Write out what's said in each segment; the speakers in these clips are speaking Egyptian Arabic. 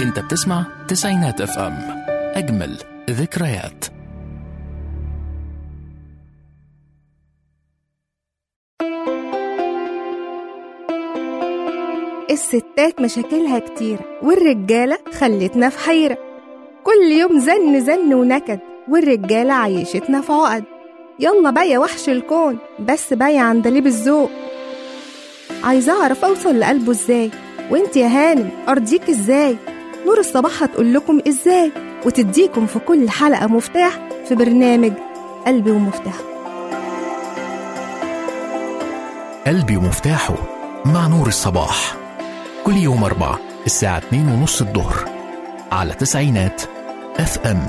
انت بتسمع تسعينات اف ام اجمل ذكريات الستات مشاكلها كتير والرجالة خلتنا في حيرة كل يوم زن زن ونكد والرجالة عيشتنا في عقد يلا بقى يا وحش الكون بس بقى يا عندليب الذوق عايزة أعرف أوصل لقلبه إزاي وإنت يا هانم أرضيك إزاي نور الصباح هتقول لكم إزاي وتديكم في كل حلقة مفتاح في برنامج قلبي ومفتاحه قلبي ومفتاحه مع نور الصباح كل يوم أربعة الساعة 2 ونص الظهر على تسعينات اف ام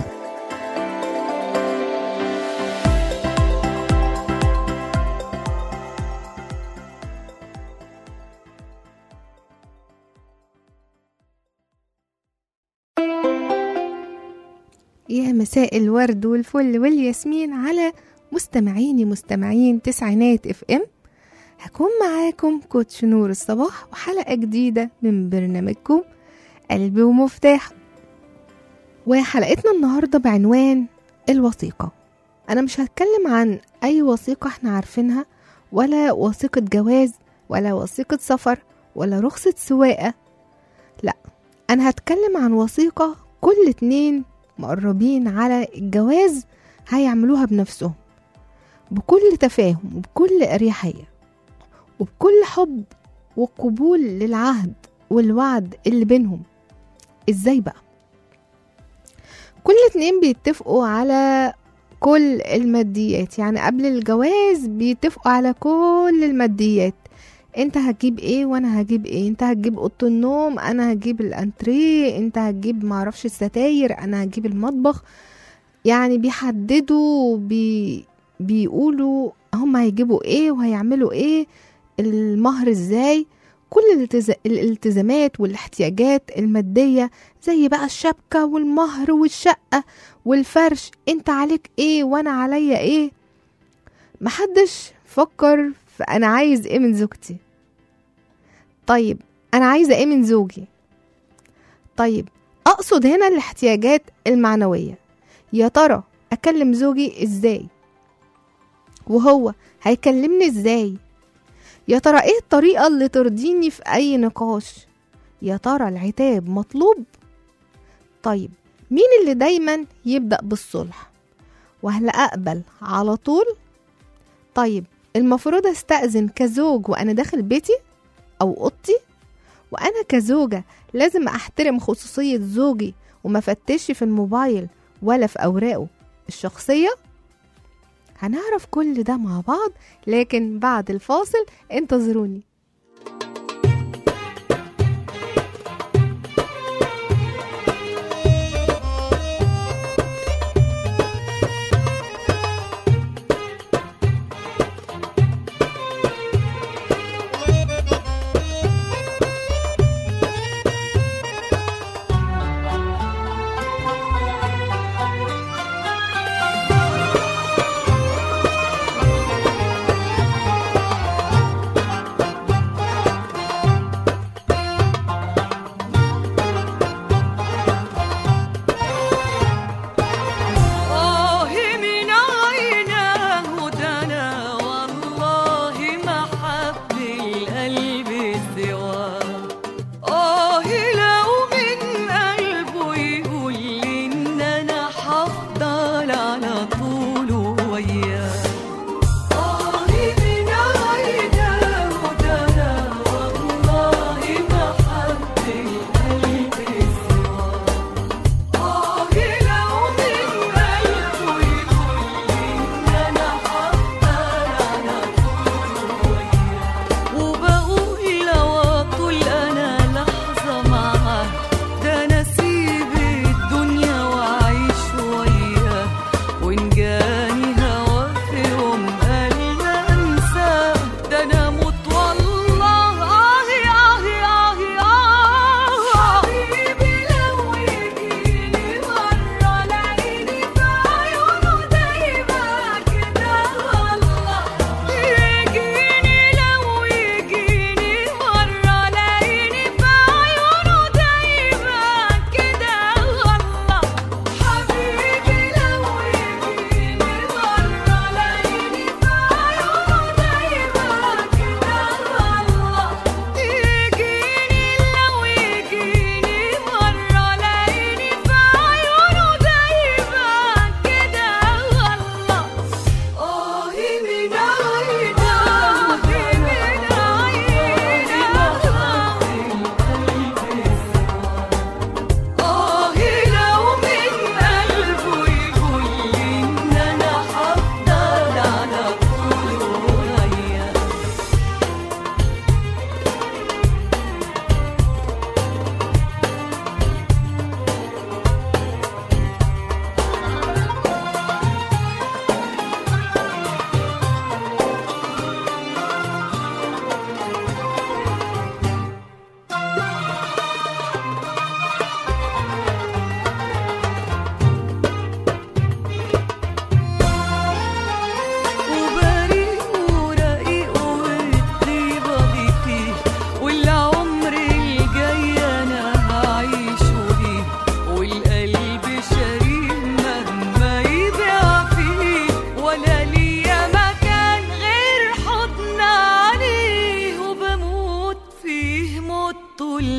يا مساء الورد والفل والياسمين على مستمعيني مستمعين تسعينات اف ام هكون معاكم كوتش نور الصباح وحلقة جديدة من برنامجكم قلبي ومفتاح وحلقتنا النهاردة بعنوان الوثيقة أنا مش هتكلم عن أي وثيقة احنا عارفينها ولا وثيقة جواز ولا وثيقة سفر ولا رخصة سواقة لا أنا هتكلم عن وثيقة كل اتنين مقربين على الجواز هيعملوها بنفسهم بكل تفاهم وبكل أريحية وبكل حب وقبول للعهد والوعد اللي بينهم ازاي بقى كل اتنين بيتفقوا على كل الماديات يعني قبل الجواز بيتفقوا على كل الماديات انت هتجيب ايه وانا هجيب ايه انت هتجيب اوضه النوم انا هجيب الانتريه انت هتجيب معرفش الستاير انا هجيب المطبخ يعني بيحددوا بي بيقولوا هم هيجيبوا ايه وهيعملوا ايه المهر ازاي كل الالتز- الالتزامات والاحتياجات المادية زي بقى الشبكة والمهر والشقة والفرش انت عليك ايه وانا عليا ايه محدش فكر في انا عايز ايه من زوجتي طيب انا عايزة ايه من زوجي طيب اقصد هنا الاحتياجات المعنوية يا ترى اكلم زوجي ازاي وهو هيكلمني ازاي يا ترى ايه الطريقة اللي ترضيني في اي نقاش يا ترى العتاب مطلوب طيب مين اللي دايما يبدأ بالصلح وهل اقبل على طول طيب المفروض استأذن كزوج وانا داخل بيتي او اوضتي وانا كزوجة لازم احترم خصوصية زوجي وما فتش في الموبايل ولا في اوراقه الشخصية هنعرف كل ده مع بعض لكن بعد الفاصل انتظروني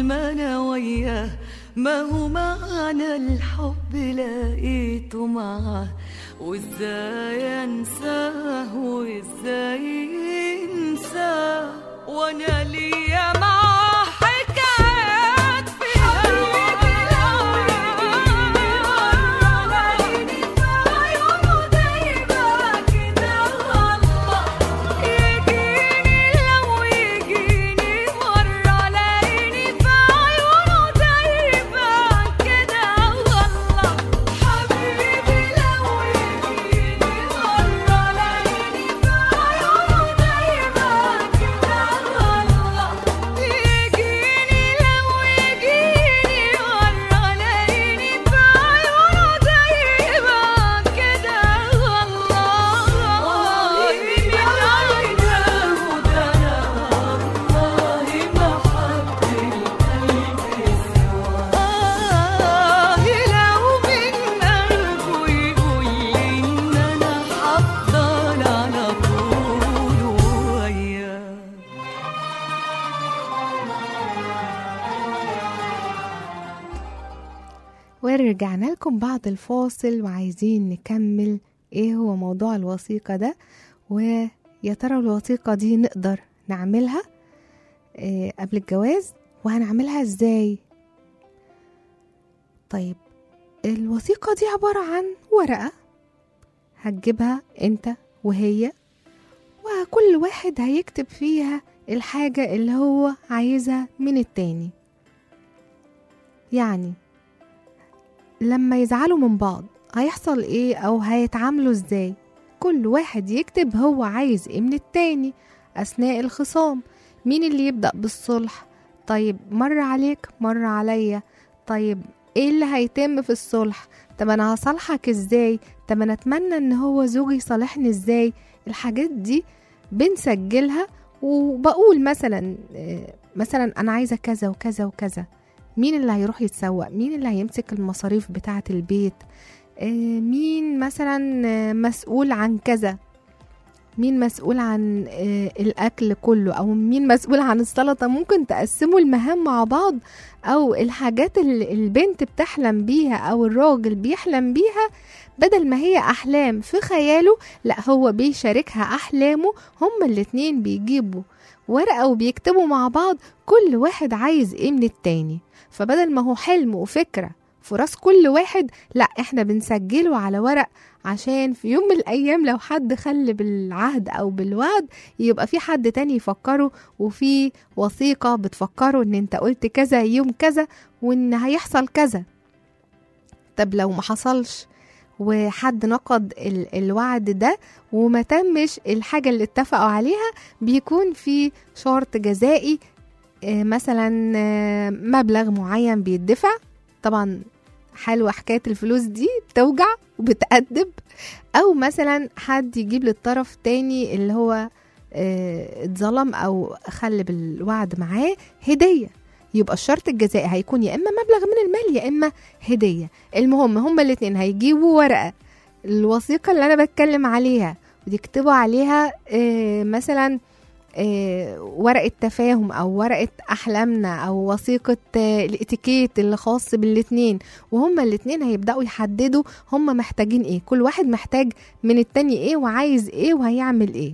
ما انا وياه ما هو معنى الحب لقيته معاه وازاي انساه وازاي انساه وانا ليا معاه حكايات فيها حبيبي لو يجيني في عيونه دايما كده الله يجيني لو يجيني مرة لاقيني في عيونه دايما كده والله حبيبي لو يجيني مرة لاقيني في عيونه دايما كده والله يجيني لو يجيني مرة لاقيني في عيونه دايما كده والله من عيناه ده أنا والله ما حد القلب سواه لو من قلبه يقول لي إن أنا هفضل على طول وياه ورجعنا لكم بعد الفاصل وعايزين نكمل ايه هو موضوع الوثيقة ده ويا ترى الوثيقة دي نقدر نعملها إيه قبل الجواز وهنعملها ازاي طيب الوثيقة دي عبارة عن ورقة هتجيبها انت وهي وكل واحد هيكتب فيها الحاجة اللي هو عايزها من التاني يعني لما يزعلوا من بعض هيحصل ايه او هيتعاملوا ازاي كل واحد يكتب هو عايز ايه من التاني اثناء الخصام مين اللي يبدأ بالصلح طيب مر عليك مر عليا طيب ايه اللي هيتم في الصلح طب انا هصالحك ازاي طب انا اتمنى ان هو زوجي يصالحني ازاي الحاجات دي بنسجلها وبقول مثلا آه، مثلا انا عايزه كذا وكذا وكذا مين اللي هيروح يتسوق مين اللي هيمسك المصاريف بتاعه البيت آه، مين مثلا آه، مسؤول عن كذا مين مسؤول عن آه، الاكل كله او مين مسؤول عن السلطه ممكن تقسموا المهام مع بعض او الحاجات اللي البنت بتحلم بيها او الراجل بيحلم بيها بدل ما هي احلام في خياله لا هو بيشاركها احلامه هما الاتنين بيجيبوا ورقه وبيكتبوا مع بعض كل واحد عايز ايه من التاني فبدل ما هو حلم وفكره في راس كل واحد لا احنا بنسجله على ورق عشان في يوم من الايام لو حد خل بالعهد او بالوعد يبقى في حد تاني يفكره وفي وثيقة بتفكره ان انت قلت كذا يوم كذا وان هيحصل كذا طب لو ما حصلش وحد نقض ال- الوعد ده وما تمش الحاجة اللي اتفقوا عليها بيكون في شرط جزائي آه، مثلا آه، مبلغ معين بيدفع طبعا حلوة حكاية الفلوس دي بتوجع وبتأدب أو مثلا حد يجيب للطرف تاني اللي هو آه، اتظلم أو خل بالوعد معاه هدية يبقى الشرط الجزائي هيكون يا إما مبلغ من المال يا إما هدية المهم هما الاتنين هيجيبوا ورقة الوثيقة اللي أنا بتكلم عليها ويكتبوا عليها آه، مثلا آه، ورقة تفاهم أو ورقة أحلامنا أو وثيقة آه، الاتيكيت اللي خاص بالاتنين وهما الاتنين هيبدأوا يحددوا هما محتاجين ايه كل واحد محتاج من التاني ايه وعايز ايه وهيعمل ايه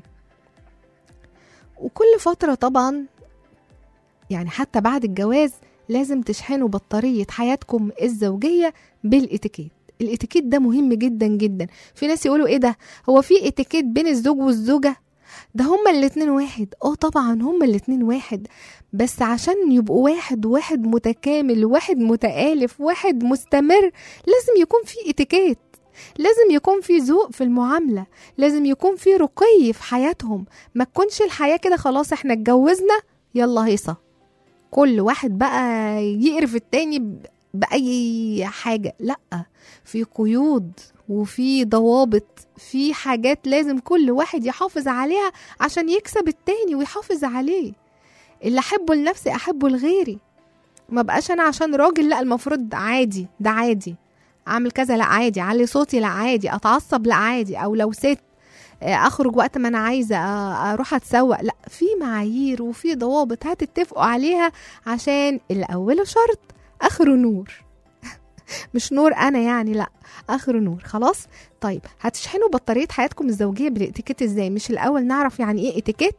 وكل فترة طبعا يعني حتى بعد الجواز لازم تشحنوا بطارية حياتكم الزوجية بالاتيكيت الاتيكيت ده مهم جدا جدا في ناس يقولوا ايه ده هو في اتيكيت بين الزوج والزوجة ده هما الاتنين واحد اه طبعا هما الاتنين واحد بس عشان يبقوا واحد واحد متكامل واحد متآلف واحد مستمر لازم يكون في اتيكيت لازم يكون في ذوق في المعاملة لازم يكون في رقي في حياتهم ما تكونش الحياة كده خلاص احنا اتجوزنا يلا هيصة كل واحد بقى يقرف التاني ب- بأي حاجة لأ في قيود وفي ضوابط في حاجات لازم كل واحد يحافظ عليها عشان يكسب التاني ويحافظ عليه اللي احبه لنفسي احبه لغيري ما بقاش انا عشان راجل لا المفروض عادي ده عادي اعمل كذا لا عادي علي صوتي لا عادي اتعصب لا عادي او لو ست آه، اخرج وقت ما انا عايزه آه، اروح اتسوق لا في معايير وفي ضوابط هتتفقوا عليها عشان اللي اوله شرط اخره نور مش نور انا يعني لا اخره نور خلاص طيب هتشحنوا بطاريه حياتكم الزوجيه بالاتيكيت ازاي مش الاول نعرف يعني ايه اتيكيت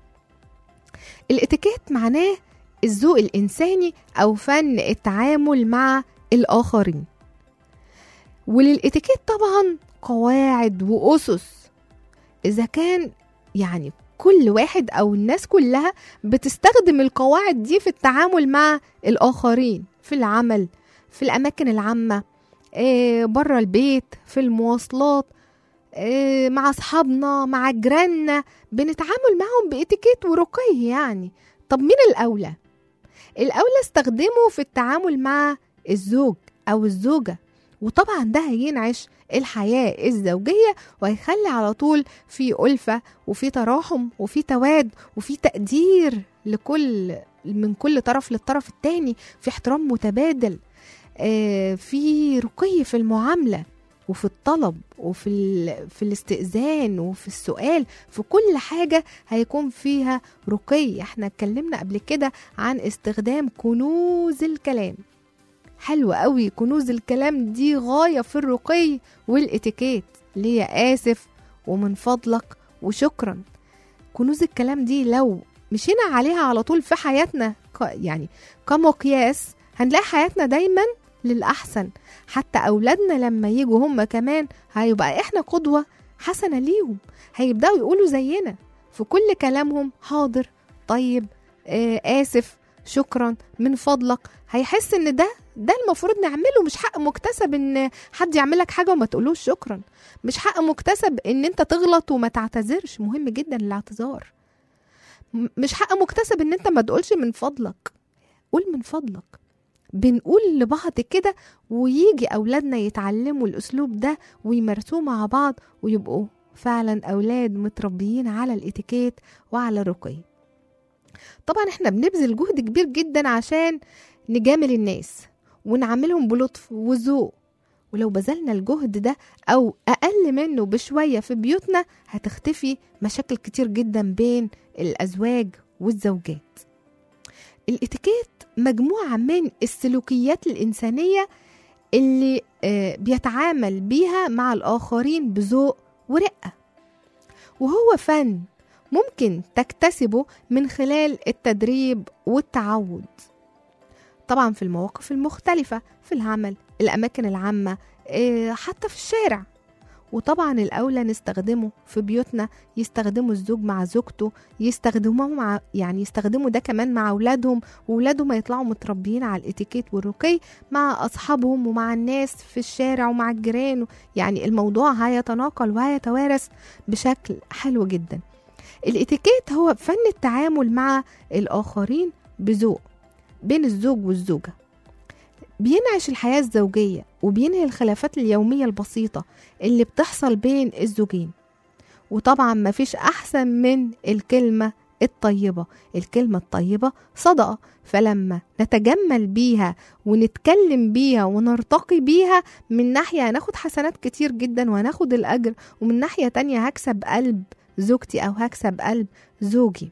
الاتيكيت معناه الذوق الانساني او فن التعامل مع الاخرين وللاتيكيت طبعا قواعد واسس اذا كان يعني كل واحد او الناس كلها بتستخدم القواعد دي في التعامل مع الاخرين في العمل في الاماكن العامه بره البيت في المواصلات آه، مع اصحابنا مع جيراننا بنتعامل معهم باتيكيت ورقي يعني طب مين الاولى الاولى استخدمه في التعامل مع الزوج او الزوجه وطبعا ده هينعش الحياة الزوجية وهيخلي على طول في ألفة وفي تراحم وفي تواد وفي تقدير لكل من كل طرف للطرف التاني في احترام متبادل آه، في رقي في المعاملة وفي الطلب وفي ال... في الاستئذان وفي السؤال في كل حاجة هيكون فيها رقي احنا اتكلمنا قبل كده عن استخدام كنوز الكلام حلو قوي كنوز الكلام دي غاية في الرقي والاتيكيت ليه آسف ومن فضلك وشكرا كنوز الكلام دي لو مشينا عليها على طول في حياتنا ك- يعني كمقياس هنلاقي حياتنا دايما للأحسن حتى أولادنا لما يجوا هم كمان هيبقى إحنا قدوة حسنة ليهم هيبدأوا يقولوا زينا في كل كلامهم حاضر طيب آه آسف شكرا من فضلك هيحس ان ده ده المفروض نعمله مش حق مكتسب ان حد يعمل لك حاجه وما تقولوش شكرا مش حق مكتسب ان انت تغلط وما تعتذرش مهم جدا الاعتذار م- مش حق مكتسب ان انت ما تقولش من فضلك قول من فضلك بنقول لبعض كده ويجي اولادنا يتعلموا الاسلوب ده ويمارسوه مع بعض ويبقوا فعلا اولاد متربيين على الاتيكيت وعلى الرقي طبعا احنا بنبذل جهد كبير جدا عشان نجامل الناس ونعاملهم بلطف وذوق ولو بذلنا الجهد ده او اقل منه بشويه في بيوتنا هتختفي مشاكل كتير جدا بين الازواج والزوجات الاتيكيت مجموعه من السلوكيات الانسانيه اللي آه، بيتعامل بيها مع الاخرين بذوق ورقه وهو فن ممكن تكتسبه من خلال التدريب والتعود طبعا في المواقف المختلفة في العمل الأماكن العامة إيه، حتى في الشارع وطبعا الأولى نستخدمه في بيوتنا يستخدموا الزوج مع زوجته يستخدموه مع يعني يستخدموا ده كمان مع أولادهم وأولادهم يطلعوا متربيين على الاتيكيت والرقي مع أصحابهم ومع الناس في الشارع ومع الجيران يعني الموضوع هيتناقل وهيتوارث بشكل حلو جدا الاتيكيت هو فن التعامل مع الآخرين بذوق بين الزوج والزوجة بينعش الحياة الزوجية وبينهي الخلافات اليومية البسيطة اللي بتحصل بين الزوجين وطبعا مفيش أحسن من الكلمة الطيبة الكلمة الطيبة صدقة فلما نتجمل بيها ونتكلم بيها ونرتقي بيها من ناحية هناخد حسنات كتير جدا وهناخد الأجر ومن ناحية تانية هكسب قلب زوجتي أو هكسب قلب زوجي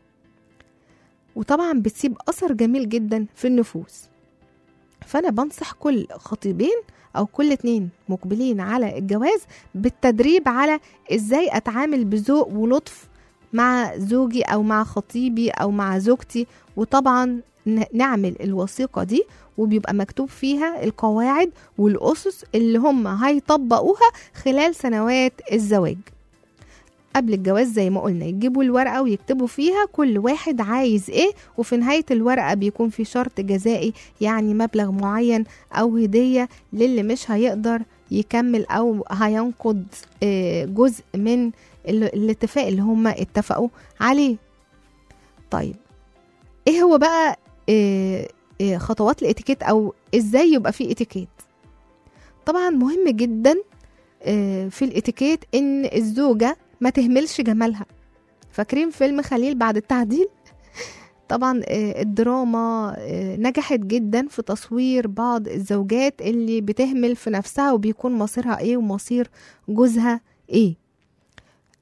وطبعا بتسيب أثر جميل جدا في النفوس فأنا بنصح كل خطيبين أو كل اتنين مقبلين على الجواز بالتدريب على إزاي أتعامل بذوق ولطف مع زوجي أو مع خطيبي أو مع زوجتي وطبعا ن- نعمل الوثيقة دي وبيبقى مكتوب فيها القواعد والأسس اللي هم هيطبقوها خلال سنوات الزواج قبل الجواز زي ما قلنا يجيبوا الورقة ويكتبوا فيها كل واحد عايز ايه وفي نهاية الورقة بيكون في شرط جزائي يعني مبلغ معين او هدية للي مش هيقدر يكمل او هينقض آه، جزء من ال- الاتفاق اللي هم اتفقوا عليه طيب ايه هو بقى آه، آه، خطوات الاتيكيت او ازاي يبقى في اتيكيت طبعا مهم جدا آه، في الاتيكيت ان الزوجه ما تهملش جمالها فاكرين فيلم خليل بعد التعديل طبعا آه، الدراما آه، نجحت جدا في تصوير بعض الزوجات اللي بتهمل في نفسها وبيكون مصيرها ايه ومصير جوزها ايه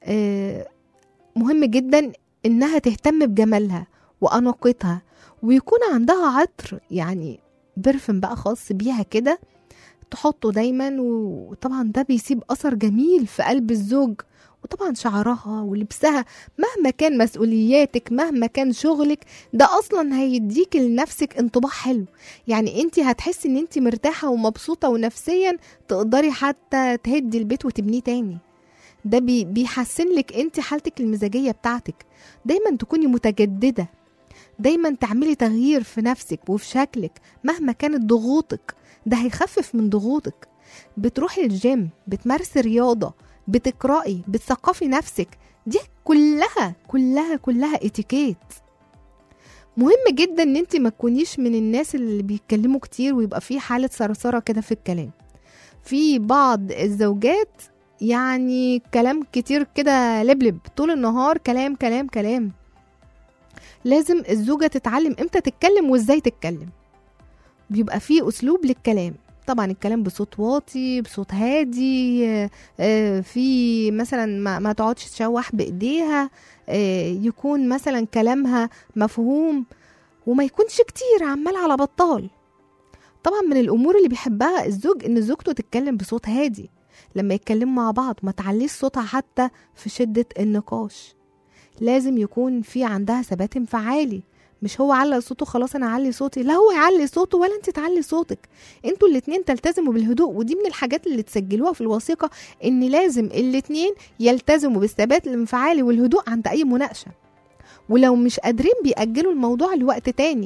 آه، مهم جدا انها تهتم بجمالها واناقتها ويكون عندها عطر يعني برفم بقى خاص بيها كده تحطه دايما وطبعا ده بيسيب اثر جميل في قلب الزوج وطبعا شعرها ولبسها مهما كان مسؤولياتك مهما كان شغلك ده اصلا هيديك لنفسك انطباع حلو يعني انت هتحسي ان انت مرتاحه ومبسوطه ونفسيا تقدري حتى تهدي البيت وتبنيه تاني ده بي بيحسن لك انت حالتك المزاجيه بتاعتك دايما تكوني متجدده دايما تعملي تغيير في نفسك وفي شكلك مهما كانت ضغوطك ده هيخفف من ضغوطك بتروحي الجيم بتمارسي رياضه بتقرأي بتثقفي نفسك دي كلها كلها كلها اتيكيت مهم جدا ان انت ما تكونيش من الناس اللي بيتكلموا كتير ويبقى في حالة صرصرة كده في الكلام في بعض الزوجات يعني كلام كتير كده لبلب طول النهار كلام كلام كلام لازم الزوجة تتعلم امتى تتكلم وازاي تتكلم بيبقى فيه اسلوب للكلام طبعا الكلام بصوت واطي بصوت هادي آه، آه، في مثلا ما, ما تقعدش تشوح بايديها آه، يكون مثلا كلامها مفهوم وما يكونش كتير عمال على بطال طبعا من الامور اللي بيحبها الزوج ان زوجته تتكلم بصوت هادي لما يتكلموا مع بعض ما تعليش صوتها حتى في شدة النقاش لازم يكون في عندها ثبات انفعالي مش هو علق صوته خلاص انا اعلي صوتي لا هو يعلي صوته ولا انت تعلي صوتك انتوا الاتنين تلتزموا بالهدوء ودي من الحاجات اللي تسجلوها في الوثيقه ان لازم الاتنين يلتزموا بالثبات الانفعالي والهدوء عند اي مناقشه ولو مش قادرين بيأجلوا الموضوع لوقت تاني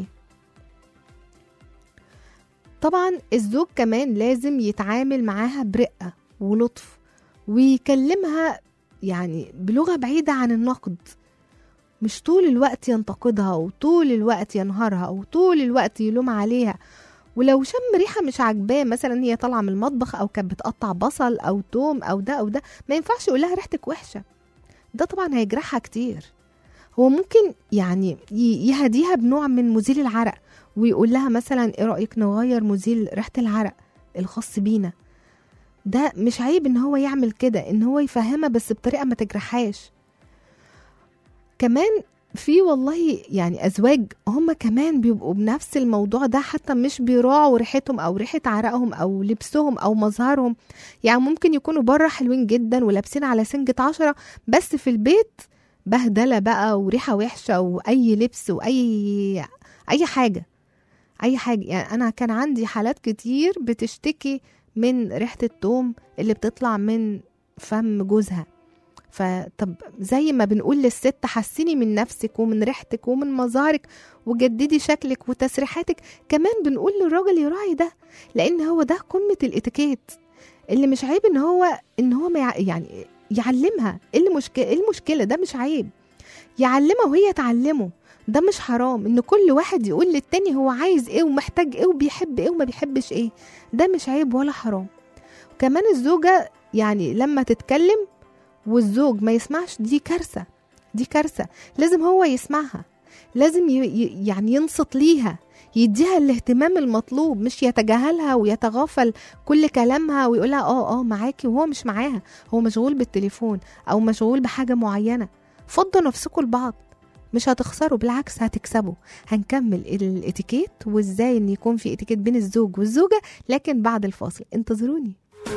طبعا الزوج كمان لازم يتعامل معاها برقة ولطف ويكلمها يعني بلغة بعيدة عن النقد مش طول الوقت ينتقدها وطول الوقت ينهارها وطول الوقت يلوم عليها ولو شم ريحة مش عاجباه مثلا هي طالعة من المطبخ أو كانت بتقطع بصل أو توم أو ده أو ده ما ينفعش يقول لها ريحتك وحشة ده طبعا هيجرحها كتير هو ممكن يعني ي- يهديها بنوع من مزيل العرق ويقول لها مثلا ايه رأيك نغير مزيل ريحة العرق الخاص بينا ده مش عيب ان هو يعمل كده ان هو يفهمها بس بطريقة ما تجرحهاش كمان في والله يعني ازواج هم كمان بيبقوا بنفس الموضوع ده حتى مش بيراعوا ريحتهم او ريحه عرقهم او لبسهم او مظهرهم يعني ممكن يكونوا بره حلوين جدا ولابسين على سنجة عشرة بس في البيت بهدله بقى وريحه وحشه واي لبس واي اي حاجه اي حاجه يعني انا كان عندي حالات كتير بتشتكي من ريحه التوم اللي بتطلع من فم جوزها فطب زي ما بنقول للست حسني من نفسك ومن ريحتك ومن مظهرك وجددي شكلك وتسريحاتك كمان بنقول للراجل يراعي ده لان هو ده قمه الاتيكيت اللي مش عيب ان هو ان هو ما يع- يعني يعلمها ايه المشكله ايه المشكله ده مش عيب يعلمها وهي تعلمه ده مش حرام ان كل واحد يقول للتاني هو عايز ايه ومحتاج ايه وبيحب ايه وما بيحبش ايه ده مش عيب ولا حرام كمان الزوجة يعني لما تتكلم والزوج ما يسمعش دي كارثة دي كارثة لازم هو يسمعها لازم ي... ي- يعني ينصت ليها يديها الاهتمام المطلوب مش يتجاهلها ويتغافل كل كلامها ويقولها اه اه معاكي وهو مش معاها هو مشغول بالتليفون او مشغول بحاجة معينة فضوا نفسكم لبعض مش هتخسروا بالعكس هتكسبوا هنكمل الاتيكيت وازاي ان يكون في اتيكيت بين الزوج والزوجة لكن بعد الفاصل انتظروني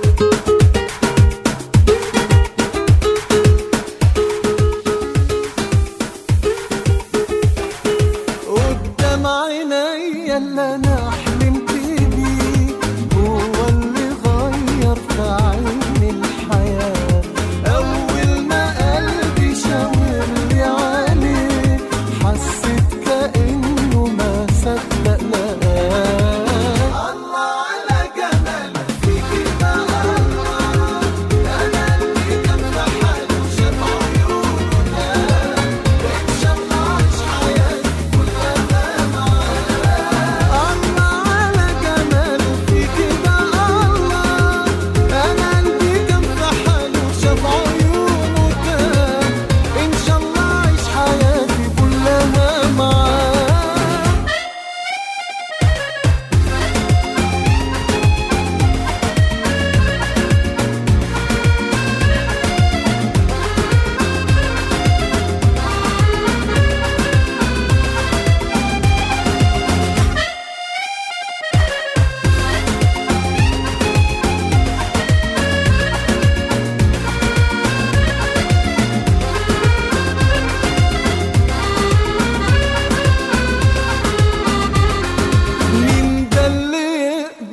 قدام عينيا اللي انا حلمت بيه هو اللي غير في عيني الحياة اول ما قلبي شاور لي عليه حسيت كأنه ما صدق لقاه الله على جمال فيكي ما الله انا اللي كان في حاله شاف عيونه ده ان شاء الله عيش حياتي كلها معاه الله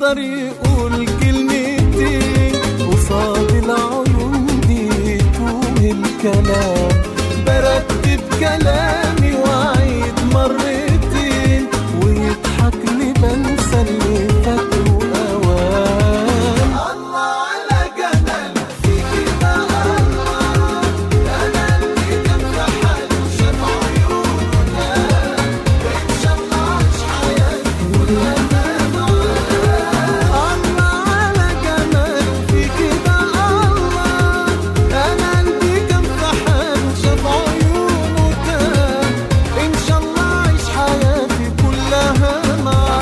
يقدر يقول كلمتين قصاد العيون دي توه الكلام برتب كلامي واعيد مرتين ويضحك لي بنسى اللي فات واوام الله على جمال فيكي بقى الله انا اللي كان في حاله شاف عيوننا ان شاء الله عاش حياتي كلها معاه الله على جمال فيكي بقى الله انا اللي كان في حاله شاف عيونه تاه ان شاء الله عايش حياتي كلها معاه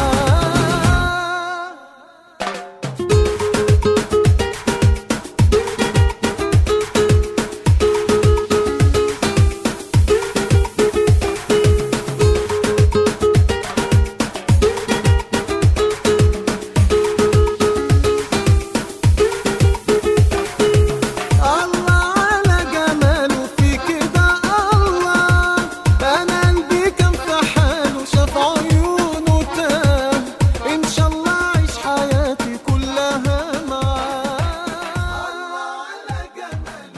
الله على جماله في كده الله انا قلبي كان في حاله شاف عيونه تاه ان شاء الله عيش حياتي كلها معاه الله على جماله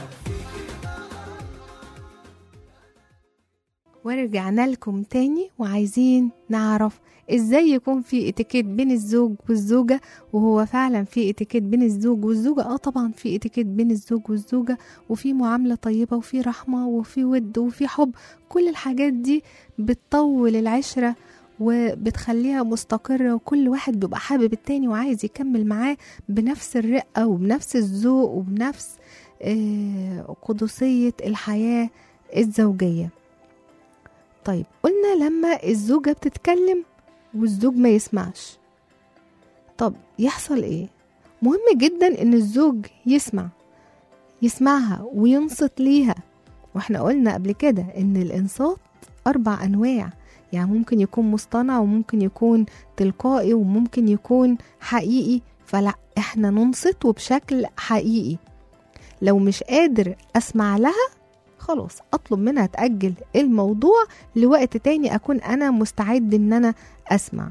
ورجعنا لكم تاني وعايزين نعرف ازاي يكون في اتيكيت بين الزوج والزوجة وهو فعلا في اتيكيت بين الزوج والزوجة اه طبعا في اتيكيت بين الزوج والزوجة وفي معاملة طيبة وفي رحمة وفي ود وفي حب كل الحاجات دي بتطول العشرة وبتخليها مستقرة وكل واحد بيبقى حابب التاني وعايز يكمل معاه بنفس الرقة وبنفس الذوق وبنفس آه، قدسية الحياة الزوجية طيب قلنا لما الزوجة بتتكلم والزوج ما يسمعش طب يحصل ايه مهم جدا ان الزوج يسمع يسمعها وينصت ليها واحنا قلنا قبل كده ان الانصات اربع انواع يعني ممكن يكون مصطنع وممكن يكون تلقائي وممكن يكون حقيقي فلا احنا ننصت وبشكل حقيقي لو مش قادر اسمع لها خلاص اطلب منها تاجل الموضوع لوقت تاني اكون انا مستعد ان انا اسمع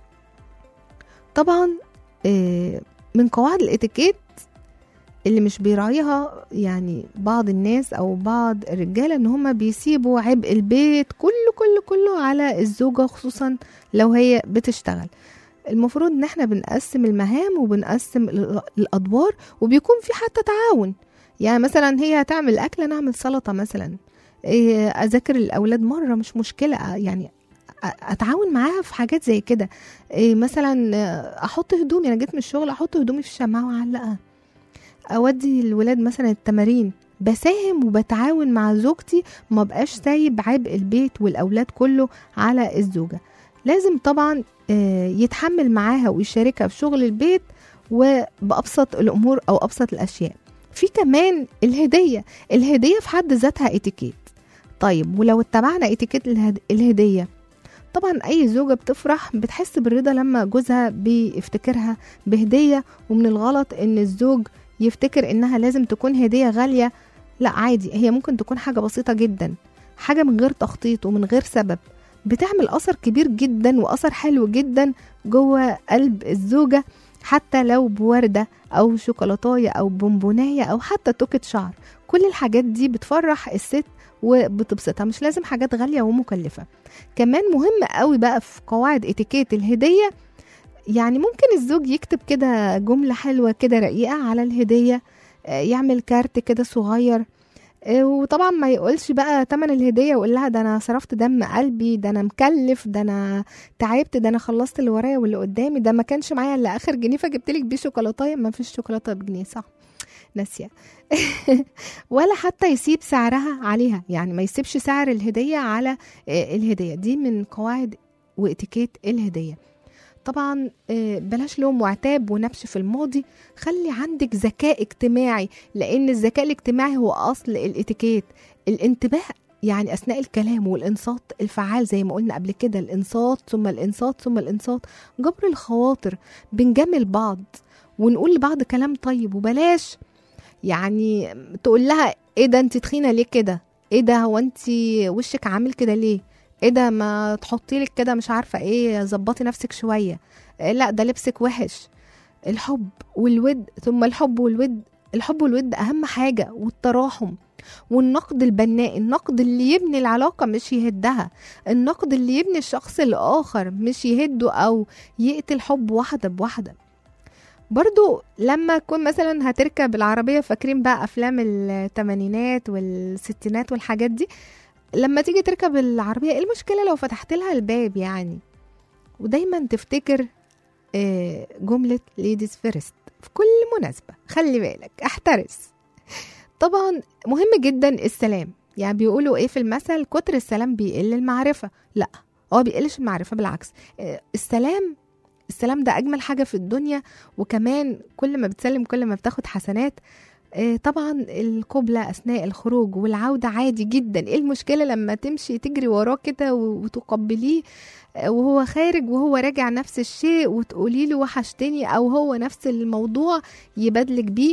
طبعا آه، من قواعد الاتيكيت اللي مش بيراعيها يعني بعض الناس او بعض الرجاله ان هما بيسيبوا عبء البيت كله كله كله على الزوجه خصوصا لو هي بتشتغل المفروض ان احنا بنقسم المهام وبنقسم ال- الادوار وبيكون في حتى تعاون يعني مثلا هي هتعمل الاكل انا اعمل سلطه مثلا إيه، اذاكر الاولاد مره مش مشكله يعني أ- اتعاون معاها في حاجات زي كده إيه مثلا آه، احط هدومي انا جيت من الشغل احط هدومي في الشماعه واعلقها اودي الولاد مثلا التمارين بساهم وبتعاون مع زوجتي ما بقاش سايب عبء البيت والاولاد كله على الزوجه لازم طبعا آه، يتحمل معاها ويشاركها في شغل البيت وبابسط الامور او ابسط الاشياء في كمان الهديه الهديه في حد ذاتها اتيكيت طيب ولو اتبعنا اتيكيت الهد- الهديه طبعا اي زوجه بتفرح بتحس بالرضا لما جوزها بيفتكرها بهديه ومن الغلط ان الزوج يفتكر انها لازم تكون هديه غاليه لا عادي هي ممكن تكون حاجه بسيطه جدا حاجه من غير تخطيط ومن غير سبب بتعمل اثر كبير جدا واثر حلو جدا جوه قلب الزوجه حتى لو بورده او شوكولاتايه او بونبونايه او حتى توكة شعر كل الحاجات دي بتفرح الست وبتبسطها مش لازم حاجات غاليه ومكلفه كمان مهم قوي بقى في قواعد اتيكيت الهديه يعني ممكن الزوج يكتب كده جمله حلوه كده رقيقه على الهديه آه، يعمل كارت كده صغير آه، وطبعا ما يقولش بقى تمن الهديه ويقول لها ده انا صرفت دم قلبي ده انا مكلف ده انا تعبت ده انا خلصت اللي ورايا واللي قدامي ده ما كانش معايا الا اخر جنيه فجبت لك بيه شوكولاته ما فيش شوكولاته بجنيه صح ناسيه ولا حتى يسيب سعرها عليها يعني ما يسيبش سعر الهديه على آه، الهديه دي من قواعد واتيكيت الهديه طبعا آه، بلاش لوم وعتاب ونبش في الماضي خلي عندك ذكاء اجتماعي لان الذكاء الاجتماعي هو اصل الاتيكيت الانتباه يعني اثناء الكلام والانصات الفعال زي ما قلنا قبل كده الانصات ثم الانصات ثم الانصات جبر الخواطر بنجمل بعض ونقول لبعض كلام طيب وبلاش يعني تقول لها ايه ده انت تخينه ليه كده ايه ده هو انت وشك عامل كده ليه ايه ده ما تحطي لك كده مش عارفه ايه ظبطي نفسك شويه إيه لا ده لبسك وحش الحب والود ثم الحب والود الحب والود اهم حاجه والتراحم والنقد البناء النقد اللي يبني العلاقه مش يهدها النقد اللي يبني الشخص الاخر مش يهده او يقتل حب واحده بواحده برضو لما تكون مثلا هتركب العربية فاكرين بقى أفلام التمانينات والستينات والحاجات دي لما تيجي تركب العربية ايه المشكلة لو فتحت لها الباب يعني ودايما تفتكر آه، جملة ليديز فيرست في كل مناسبة خلي بالك احترس طبعا مهم جدا السلام يعني بيقولوا ايه في المثل كتر السلام بيقل المعرفة لا هو بيقلش المعرفة بالعكس آه، السلام السلام ده أجمل حاجة في الدنيا وكمان كل ما بتسلم كل ما بتاخد حسنات آه، طبعا القبلة أثناء الخروج والعودة عادي جدا ايه المشكلة لما تمشي تجري وراه كده و- وتقبليه آه، وهو خارج وهو راجع نفس الشيء وتقولي له وحشتني أو هو نفس الموضوع يبادلك بيه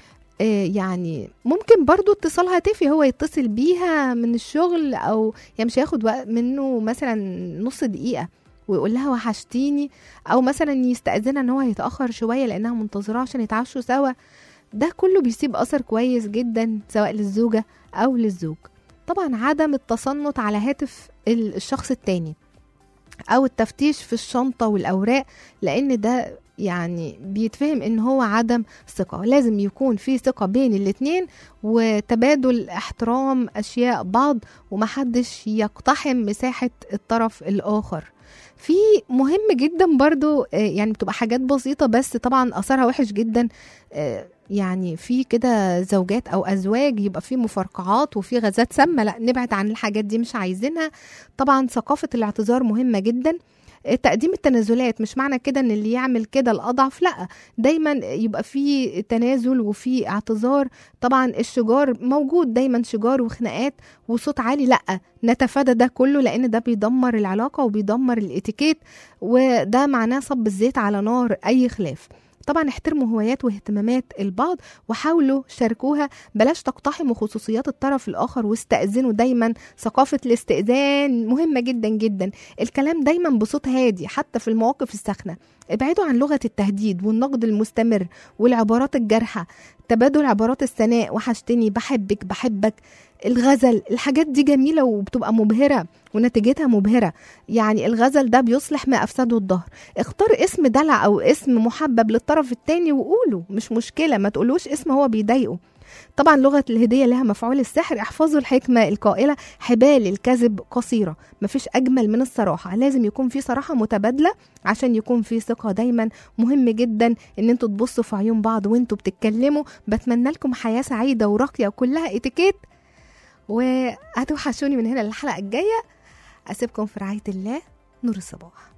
آه، يعني ممكن برضو اتصال هاتفي هو يتصل بيها من الشغل او يعني مش هياخد وقت منه مثلا نص دقيقة ويقول لها وحشتيني او مثلا يستأذنها ان هو هيتأخر شوية لانها منتظراه عشان يتعشوا سوا ده كله بيسيب اثر كويس جدا سواء للزوجة او للزوج طبعا عدم التصنت على هاتف ال- الشخص التاني او التفتيش في الشنطة والاوراق لان ده يعني بيتفهم ان هو عدم ثقة لازم يكون في ثقة بين الاتنين وتبادل احترام اشياء بعض ومحدش يقتحم مساحة الطرف الاخر في مهم جدا برضو آه، يعني بتبقى حاجات بسيطة بس طبعا أثرها وحش جدا آه، يعني في كده زوجات أو أزواج يبقى في مفرقعات وفي غازات سامة لا نبعد عن الحاجات دي مش عايزينها طبعا ثقافة الاعتذار مهمة جدا آه، تقديم التنازلات مش معنى كده ان اللي يعمل كده الاضعف لا دايما يبقى في تنازل وفي اعتذار طبعا الشجار موجود دايما شجار وخناقات وصوت عالي لا نتفادى ده كله لان ده بيدمر العلاقه وبيدمر الاتيكيت وده معناه صب الزيت على نار اي خلاف طبعا احترموا هوايات واهتمامات البعض وحاولوا شاركوها بلاش تقتحموا خصوصيات الطرف الاخر واستأذنوا دايما ثقافة الاستئذان مهمة جدا جدا الكلام دايما بصوت هادي حتى في المواقف الساخنة ابعدوا عن لغة التهديد والنقد المستمر والعبارات الجارحة تبادل عبارات الثناء وحشتني بحبك بحبك الغزل الحاجات دي جميلة وبتبقى مبهرة ونتيجتها مبهرة يعني الغزل ده بيصلح ما أفسده الظهر اختار اسم دلع أو اسم محبب للطرف التاني وقوله مش مشكلة ما تقولوش اسم هو بيضايقه طبعا لغة الهدية لها مفعول السحر احفظوا الحكمة القائلة حبال الكذب قصيرة مفيش أجمل من الصراحة لازم يكون في صراحة متبادلة عشان يكون في ثقة دايما مهم جدا ان انتوا تبصوا في عيون بعض وانتوا بتتكلموا بتمنى لكم حياة سعيدة وراقية وكلها اتيكيت وهتوحشوني من هنا للحلقة الجاية أسيبكم في رعاية الله نور الصباح